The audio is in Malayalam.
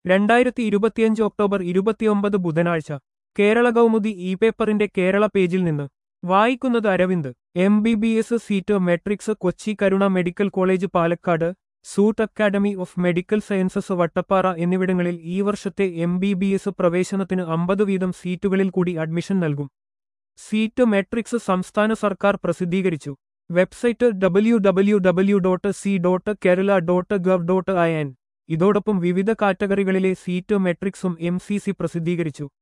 രണ്ടായിരത്തി ഇരുപത്തിയഞ്ച് ഒക്ടോബർ ഇരുപത്തിയൊമ്പത് ബുധനാഴ്ച കേരള കൗമുദി ഇ പേപ്പറിന്റെ കേരള പേജിൽ നിന്ന് വായിക്കുന്നത് Aravind M B B S seat matrix Kochi Karuna medical college Palakkad SUT academy of medical sciences Vattappara എന്നിവിടങ്ങളിൽ ഈ വർഷത്തെ എം ബി ബി എസ് പ്രവേശനത്തിന് അമ്പത് വീതം സീറ്റുകളിൽ കൂടി അഡ്മിഷൻ നൽകും സീറ്റ് മെട്രിക്സ് സംസ്ഥാന സർക്കാർ പ്രസിദ്ധീകരിച്ചു website W W W dot C dot Kerala dot gov dot I N ഇതോടൊപ്പം വിവിധ കാറ്റഗറികളിലെ സീറ്റ് മെട്രിക്സും എം സി സി പ്രസിദ്ധീകരിച്ചു